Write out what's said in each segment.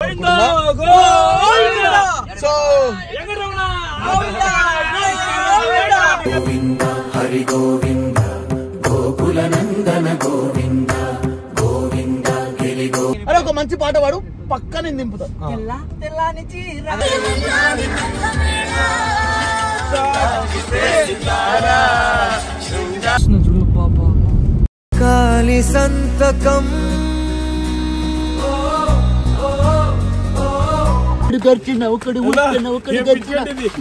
కోరుకుంటున్నా సో అరే ఒక మంచి పాట పాడు పక్క నేను దింపుతా కాలి సంతకం ఒకడు గర్చిన ఒకడు ఉరికిన ఒకడు గర్చిన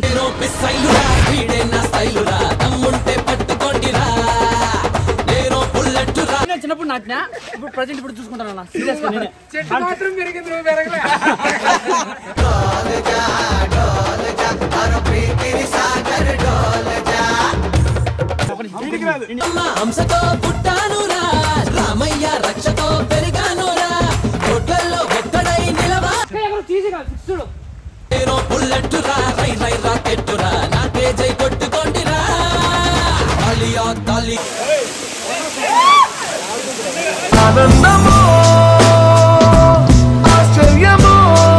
నేను చిన్నప్పుడు నాటినా ఇప్పుడు ప్రజెంట్ ఇప్పుడు చూసుకుంటాను సీరియస్ గా నేనే హంసతో పుట్టానురా రామయ్య రక్షతో పెరిగానురా రోడ్లలో ఒక్కడై నిలవా నేను బుల్లెట్టురా రై రై రాకెట్టురా నాకే జై కొట్టుకోండిరా తాలియా తాలి ఆనందమో ఆశ్చర్యమో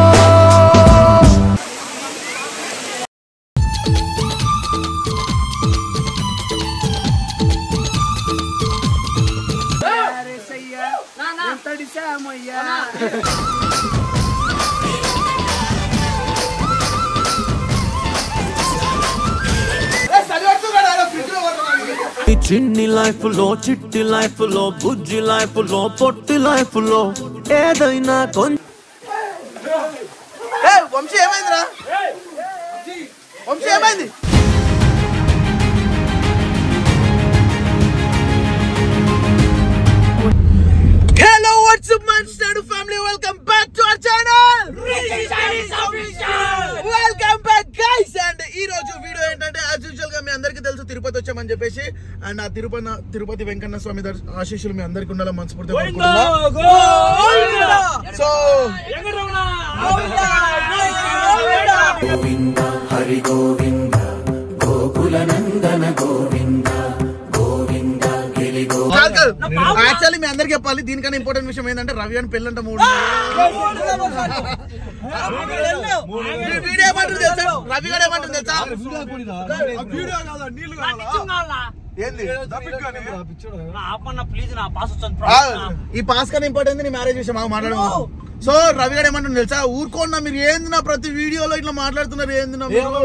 ఈ చిన్ని లైఫ్ లో చిట్టి లైఫ్ లో బుజ్జి లైఫ్ లో పొట్టి లైఫ్ లో ఏదైనా కొంచెం ఏ వంశీ ఏమైందిరా వంశీ ఏమైంది హలో వాట్స్ అప్ మన్ స్టాడు family welcome back to our channel welcome back guys and ఈ రోజు వీడియో ఏంటంటే యాజ్ యూజువల్ గా మీ అందరికీ తెలుసు తిరుపతి వచ్చామని చెప్పేసి అండ్ ఆ తిరుపతి తిరుపతి వెంకన్న స్వామి దర్శ- ఆశీస్సులు మీ అందరికీ ఉండాలని మనస్ఫూర్తిగా కోరుకుంటున్నా సో యాక్చువల్లీ మీ అందరికి చెప్పాలి దీనికన్నా ఇంపార్టెంట్ విషయం ఏంటంటే రవి అని పెళ్ళంట మూడు మీ వీడియో ఏమంటుంది తెలుసా రవి గారు ఏమంటుంది తెలుసా ఏంది ఆపన్న ప్లీజ్ నా పాస్ ఆ, ఈ పాస్ కన్నా ఇంపార్టెంట్ నీ మ్యారేజ్ విషయం మాకు మాట్లాడము సో రవి గారు ఏమంటుంది తెలుసా ఊరుకోండి మీరు ఏంది నా ప్రతి వీడియోలో ఇట్లా మాట్లాడుతున్నారు ఏంది నా మీరు?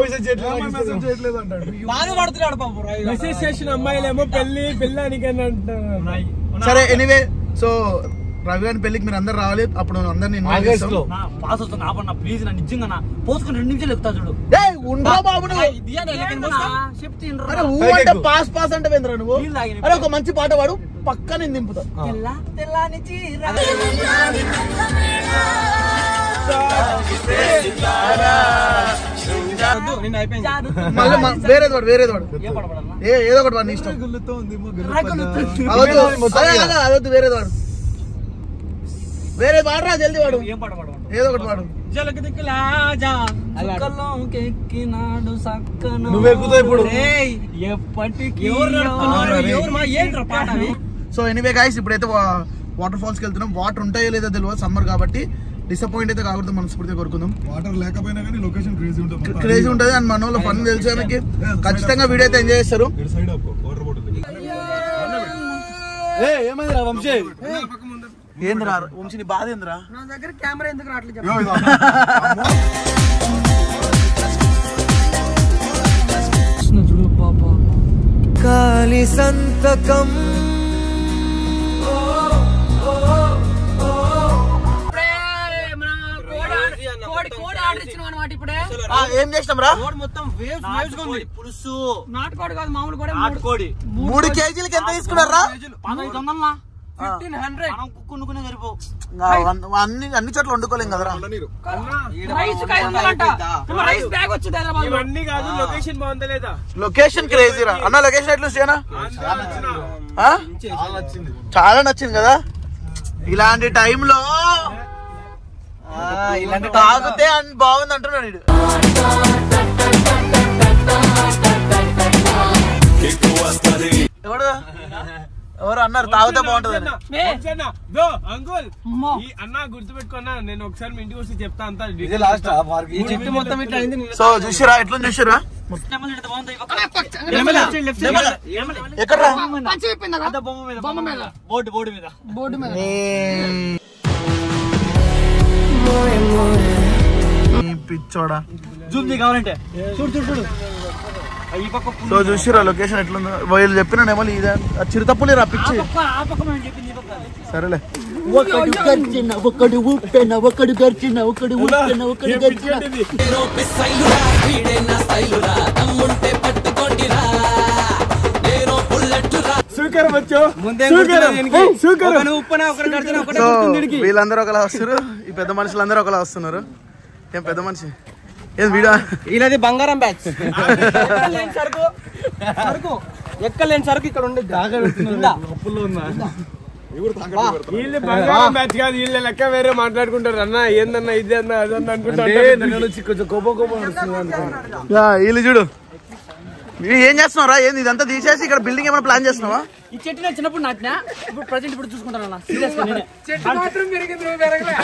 బాగా పడుతున్నాడు పాపం మెసేజ్ చేసిన అమ్మాయిలేమో పెళ్లి పెళ్ళానికి అంటారు సరే ఎనీవే సో రవి గారి పెళ్ళికి మీరు అందరు రావాలి అప్పుడు అందరిని ఇన్వైట్ చేస్తాం నా పాస్ వస్తుంది ఆపన్న ప్లీజ్ నా నిజంగా నా పోసుకుని రెండు నిమిషాలు ఎక్కుతా చూడు ఏయ్, ఉండరా బాబు నువ్వు చెప్తే అరే ఊ అంటే పాస్ పాస్ అంటే వేంద్రా నువ్వు నీళ్ళు తాగిన. అరే ఒక మంచి పాట పాడు పక్క నేను దింపుతా తెల్లాని చీర నిన్న అయిపోయింది మళ్ళీ మ- వేరేది వాడు వేరేది వాడు ఏ పడబడన్నా ఏ ఏదో ఒకటి వాడు నీ ఇష్టం అవద్దు అదే అదే, అదొద్దు వేరేది వాడు వేరేది వాడరా జల్దీ వాడు ఏం పడబడమన్నా ఏదో ఒకటి వాడు జలక దిక్కులాజా సుక్కలోకి ఎక్కినాడు సక్కన నువ్వు ఎక్కుతావు ఇప్పుడు. ఏయ్, ఎప్పటికీ ఎవరు మా ఏంట్రా పాట అది? సో ఎనీవే గాయస్ ఇప్పుడైతే వాటర్ ఫాల్స్ కి వెళ్తున్నాం వాటర్ ఉంటాయో లేదో తెలియదు సమ్మర్ కాబట్టి డిసప్పాయింట్ అయితే కాకూడదు మనస్ఫూర్తిగా కోరుకుందాం వాటర్ లేకపోయినా కానీ లొకేషన్ క్రేజీ ఉంటుంది క్రేజీ ఉంటుంది అండ్ మన వాళ్ళు పని తెలిసేదానికి ఖచ్చితంగా వీడియో అయితే ఎంజాయ్ చేస్తారు ఇటు సైడ్ అప్పు వాటర్ బాటిల్ ఏమైంది రా వంశీ ఏంద్రా వంశీని బాధ ఏంద్రా నా దగ్గర కెమెరా ఎందుకు రావట్లేదు చెప్పు. యో, ఇదా. చూడు పాప కాలి సంతకం కోడి కోడి ఆర్డర్ ఇచ్చినాం అనమాట ఇప్పుడే ఆ, ఏం చేసినాం రా కోడి మొత్తం వేవ్స్ వేవ్స్ ఉంది పులుసు నాటుకోడి కాదు మామూలు కూడా నాటుకోడి మూడు కేజీలకి ఎంత తీసుకున్నారా పదహైదు వందలనా ఫిఫ్టీన్ హండ్రెడ్ మనం కుక్కునుకునే సరిపోవు అన్ని అన్ని చోట్ల వండుకోలేం కదరా రైస్ ఐదు వందలంట ఏమో రైస్ బ్యాగ్ వచ్చింది హైదరాబాద్ ఇవన్నీ కాదు లొకేషన్ బాగుందా లేదా లొకేషన్ క్రేజీ రా అన్న లొకేషన్ ఎట్లా చేయనా చాలా నచ్చింది కదా ఇలాంటి టైంలో ఇలాంటి తాగితే అన్ని బాగుంది అంటున్నాడు వీడు. ఎవడు ఎవరు అన్నారు తాగితే బాగుంటుంది మే. దో అంకుల్ అమ్మో. ఈ అన్న గుర్తుపెట్టుకున్నా నేను ఒకసారి మీ ఇంటికి వచ్చి చెప్తా అంతా ఇదే లాస్ట్ ఈ చెట్టు మొత్తం ఇట్లా అయింది సో చూసిరా ఎట్లా చూసిరా ఎక్కడ మంచి చెప్పిందా బొమ్మ మీద బోర్డు బోర్డు మీద బోర్డు మీద పిచ్చోడా జూమ్ ది కావాలంటే చూడు చూడు చూడు ఈ పక్క సో చూసిరా లొకేషన్ ఎట్లుందో వీళ్ళు చెప్పినాడేమో ఇదే చిరుతప్పులే రా పిచ్చి ఆ పక్క మేము చెప్పింది ఈ పక్క సరేలే ఒకడు గర్చిన ఒకడు ఊపెన ఒకడు గర్చిన ఒకడు ఊపెన ఒకడు గర్చిన నేను పిస్సైలురా వీడే నా స్టైలురా దమ్ముంటే పట్టుకోండిరా నేను బుల్లెట్టురా సూకర్ వచ్చు ముందే ఒకను ఉప్పన ఒకటి గడిచిన ఒకటే సో గుర్తుంది వీడికి. వీళ్ళందరూ ఒకలా వస్తారు ఈ పెద్ద మనుషులందరూ ఒకలా వస్తున్నారు ఏం పెద్ద మనిషి ఏం వీడా ఈయనది బంగారం బ్యాచ్ ఎక్కలేని సరుకు సరుకు ఎక్కలేని సరుకు ఇక్కడ ఉండి వీళ్ళు బంగారం బ్యాచ్ కాదు వీళ్ళ లెక్క వేరే మాట్లాడుకుంటారు అన్న ఏందన్నా ఇది అన్న అదన్న అనుకుంటారు కొంచెం కోపం కోపం యా, వీళ్ళు చూడు వీడు ఏం చేస్తున్నారా ఏంది ఇదంతా తీసేసి ఇక్కడ బిల్డింగ్ ఏమైనా ప్లాన్ చేస్తున్నావా ఈ చెట్టు నేను చిన్నప్పుడు నాటినా ఇప్పుడు ప్రజెంట్ ఇప్పుడు చూసుకుంటాను అన్న సీరియస్ గా నేనే మాత్రం పెరిగింది నువ్వు పెరగలే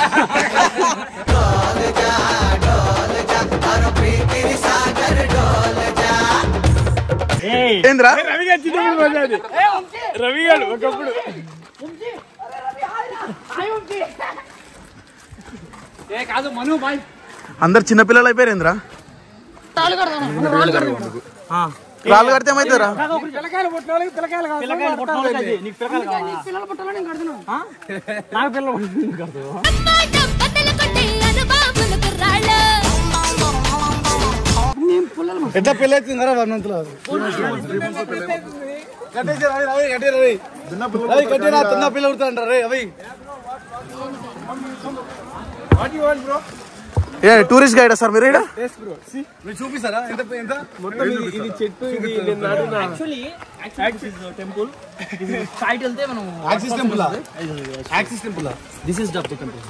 ఏంద్రా రవి గారు చిన్నప్పుడు పోసేది రవి గారు ఒకప్పుడు ఏ కాదు మను బాయ్ అందరు చిన్నపిల్లలు అయిపోయారు ఏంద్రా తాళి కడదాం రాళ్ళు కడదాం రాళ్ళు కడితే ఏమైతారా పిల్లకాయలు పుట్టిన వాళ్ళకి పిల్లకాయలు కాదు పిల్లకాయలు పుట్టిన వాళ్ళకి అది. నీకు పిల్లకాయలు కావాలా? నీకు పిల్లలు పుట్టాలని నేను కడుతున్నాను నాకు పిల్లలు పుట్టిన బద్దలు కొట్టే అనుభవములు కుర్రాళ్ళు ఎట్లా పెళ్ళి అవుతుందరా వర్ణంతులు కట్టేసి రవి రవి కట్టే రవి రవి కట్టేరా తిన్న పిల్ల ఉడతాండ్రా రే అవి what you want bro a tourist guide sir మీరు ఈడ? మీరు చూపిస్తారా ఎంత ఎంత మొత్తం ఇది ఇది చెట్టు ఇది నేను నాటిన యాక్చువల్లీ టెంపుల్ సైట్ వెళ్తే మనం access temple access temple this is the temple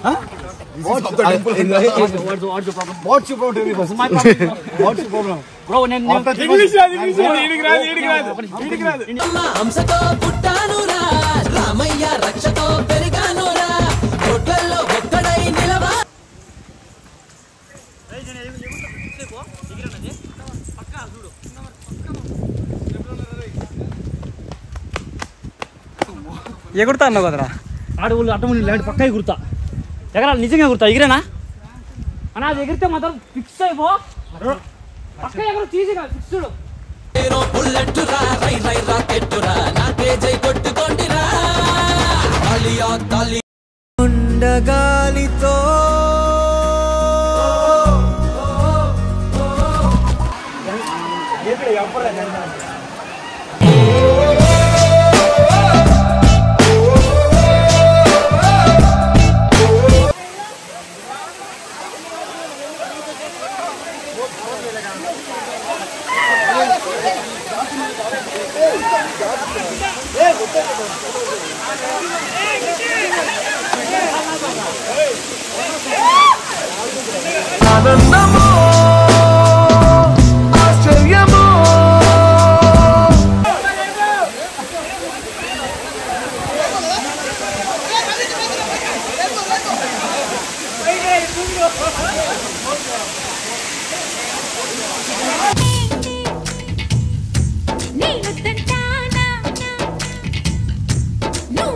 what's what's your problem my problem what's your problem bro నేను ఇంగ్లీష్ రాదు ఇంగ్లీష్ రాదు ఈడికి రాదు ఈడికి రాదు ఈడికి రాదు అమ్మ హంసతో పుట్టానురా రామయ్య రక్షతో పెరిగానురా రోడ్లలో ఒక్కడై నిలవా ఎగురుతా అన్నావు కదరా ఆడవులు అటములు ఇలాంటి పక్క ఎగురుతా ఎగరాలి నిజంగా ఎగురుతా ఎగిరేనా అన్న అది ఎగిరితే మాత్రం ఫిక్స్ అయిపో పక్క ఎగరు తీసిగా ఫిక్స్డ్ నేను బుల్లెట్టురా రై రై రాకెట్టురా నాకే జై కొట్టుకోండిరా తాలియా తాలి ఉండగాలితో ఆనందమో ఆశ్చర్యమో నీ వద్దంటానా నువ్వు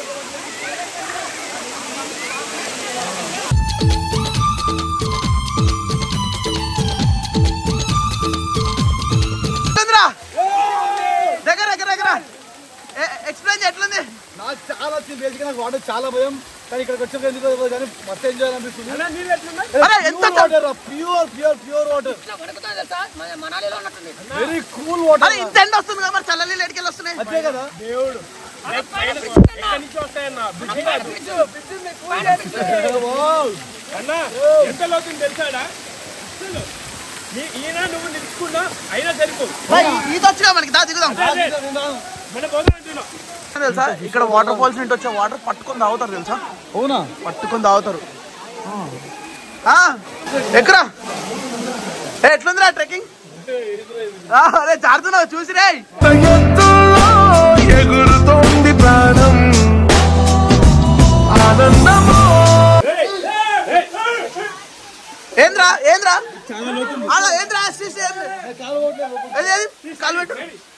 ఎట్లుందిరా? దగ్గర దగ్గర దగ్గర ఎక్స్ప్లెయిన్ ఎట్లుంది నాకు చాలా వచ్చింది బేసిక్ నాకు వాటర్ చాలా భయం కానీ ఇక్కడికి వచ్చాక ఎందుకు తెలియదు కానీ మస్తు ఎంజాయ్ అనిపిస్తుంది అరే ఎంత water pure pure pure water పడుకుతుంది తెలుసా మన మనాలిలో ఉన్నట్టుంది వెరీ కూల్ వాటర్ అరే ఇంత ఎండ వస్తుంది కదా మరి చల్లలి ఎడికెళ్ళి వస్తున్నాయి అంతే కదా ఎక్కడి నుంచి వస్తాయన్న బ్రిడ్జి కాదు. అన్న ఎంత లోతుంది తెలుసాడా అసలు ఈ- ఈయన నువ్వు నిలుచుకున్నా అయినా సరిపోదు ఈత వచ్చినా మనకి దా దిగుదాం అదే, మన పోదాం అంటున్నాం తెలుసా ఇక్కడ వాటర్ ఫాల్స్ నుండి వచ్చే వాటర్ పట్టుకొని తాగుతారు తెలుసా అవునా పట్టుకొని తాగుతారు ఆ, ఎక్కరా ఏ ఎట్లుందిరా ట్రెక్కింగ్ అరే జారుతున్నావు చూసి రే ఎత్తులో ఎగురుతోంది ప్రాణం ఆనందమో ఏంద్రా ఏంద్రా అలా ఏంద్రా శ్రీ- ఏం- ఏది, ఏది? కాలు పెట్టు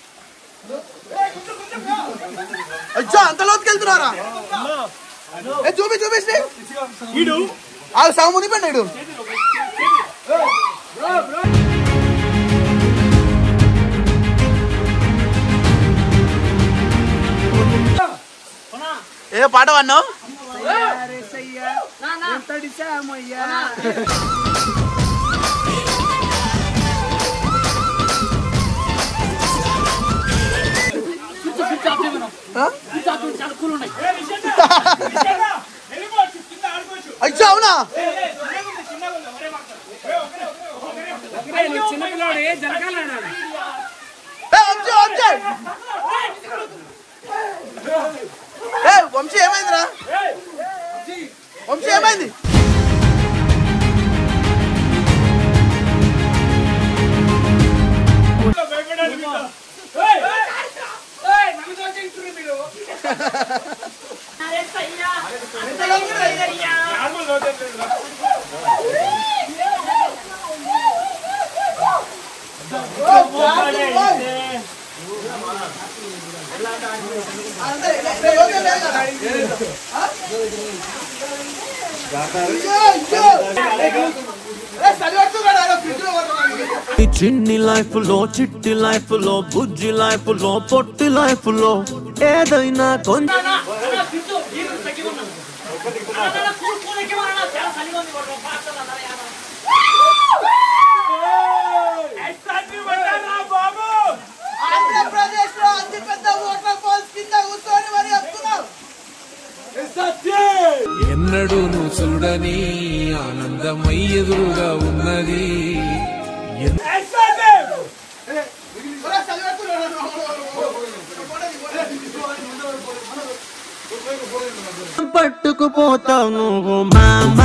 అచ్చా అంత లోతుకి వెళ్తున్నారా ఏ, చూపి చూపిస్తే ఆ సాగు మునిపోండి ఇడు ఏ పాట పన్నావు అచ్చా అవునా చిన్నపిల్లాడే జరగాలన్నాడు ఏ, వంశీ, వంశీ. ఏ, వంశీ ఏమైందిరా వంశీ ఏమైంది ఈ చిన్ని లైఫ్ లో చిట్టి లైఫ్ లో బుజ్జి లైఫ్ లో పొట్టి లైఫ్ లో ఏదైనా కొంచెం ఆంధ్రప్రదేశ్ లో అతి పెద్ద వాటర్ ఫాల్స్ కింద కూర్చొని మరి వస్తున్నావు ఎన్నడూ నువ్వు చూడని ఆనందమై ఎదురుగా ఉన్నది పట్టుకుపోతావు నువ్వు మామా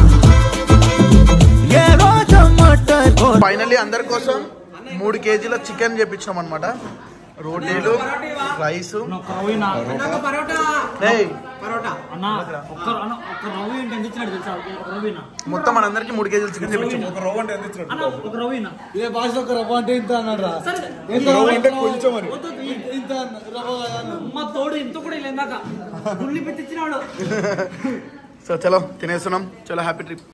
ఏ రోజు మటకో ఫైనల్లీ అందరి కోసం మూడు కేజీల చికెన్ చేపించినాం అనమాట రోటీలు రైస్ ఏయ్, అన్న ఒక్క అన్న ఒక్క రవ్వ ఏంటి ఎంత ఇచ్చినాడు తెలుసా ఒక రవ్వనా మొత్తం మనందరికి మూడు కేజీల చికెన్ చేపించాం అన్న ఒక రవ్వనా ఇదే భాష ఒక రవ్వ అంటే ఇంత అన్నాడు రా సరే అంటే కొంచెం మరి వద్దు, ఇంత- ఇంత అన్న- రవ్వ కదా అన్న. అమ్మ తోడు ఇంత కూడా ఇలా ఇందాక గుళ్ళి పెట్టించినాడు సో చలో తినేస్తున్నాం చలో హ్యాపీ ట్రిప్